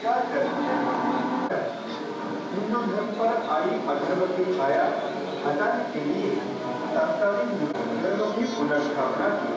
क्या करती है हिंदू धर्म पर आई अधर्म की छाया हटाने के लिए तत्कालीन धर्म की पुनर्स्थापना की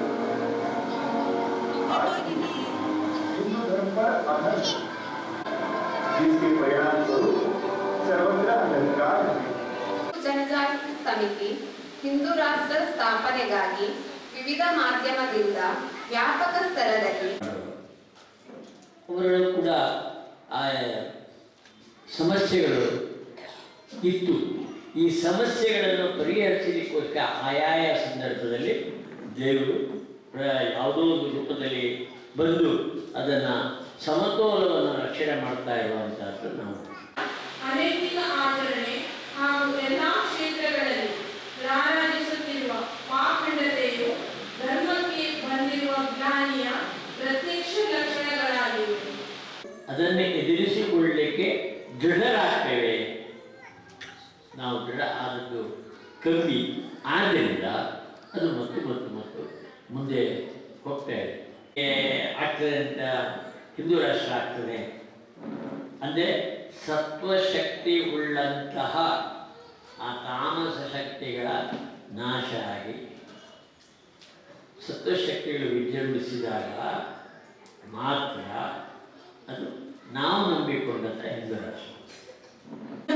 आज हिंदू धर्म पर अधर्म जिसके परिणाम स्वरूप सर्वत्र अहंकार है ಜನಜಾಗೃತಿ ಸಮಿತಿ ಹಿಂದೂ ರಾಷ್ಟ್ರ ಸ್ಥಾಪನೆಗಾಗಿ ವಿವಿಧ ಮಾಧ್ಯಮದಿಂದ ವ್ಯಾಪಕ ಸ್ತರದಲ್ಲಿ ಅವರಲ್ಲೂ ಕೂಡ ಆ ಸಮಸ್ಯೆಗಳು ಇತ್ತು ಈ ಸಮಸ್ಯೆಗಳನ್ನು ಪರಿಹರಿಸಲಿಕ್ಕೋಸ್ಕರ ಆಯಾಯ ಸಂದರ್ಭದಲ್ಲಿ ದೇವರು ಪ್ರ- ಯಾವುದೋ ಒಂದು ರೂಪದಲ್ಲಿ ಬಂದು ಅದನ್ನು ಸಮತೋಲವನ್ನು ರಕ್ಷಣೆ ಮಾಡ್ತಾ ಇರುವಂಥದ್ದು ನಾವು ಅನೈತಿಕ ಆಚರಣೆ ಹಾಗೂ ಎಲ್ಲಾ ಕ್ಷೇತ್ರಗಳಲ್ಲಿ ರಾರಾಜಿಸುತ್ತಿರುವ ಪಾಖಂಡತೆಯು ಧರ್ಮಕ್ಕೆ ಬಂದಿರುವ ಜ್ಞಾನಿಯ ಪ್ರತ್ಯಕ್ಷ ಲಕ್ಷಣಗಳಾಗಿವೆ ಅದನ್ನೇ ಎದುರಿಸಿಕೊಳ್ಳಲಿಕ್ಕೆ ದೃಢರಾಗ್ತೇವೆ ನಾವು ದೃಢ ಆದದ್ದು ಕಮ್ಮಿ ಆದ್ದರಿಂದ ಅದು ಮತ್ತು ಮತ್ತು ಮತ್ತು ಮುಂದೆ ಹೋಗ್ತಾ ಇದೆ ಏ, ಆಗ್ತದೆ ಅಂತ ಹಿಂದೂ ರಾಷ್ಟ್ರ ಆಗ್ತದೆ ಅಂದರೆ ಸತ್ವಶಕ್ತಿ ಉಳ್ಳಂತಹ ಆ ತಾಮಸ ಶಕ್ತಿಗಳ ನಾಶ ಆಗಿ ಸತ್ವಶಕ್ತಿಗಳು ವಿಜೃಂಭಿಸಿದಾಗ ಮಾತ್ರ ಅದು ನಾವು ನಂಬಿಕೊಂಡಂಥ ಹಿಂದೂ ರಾಷ್ಟ್ರ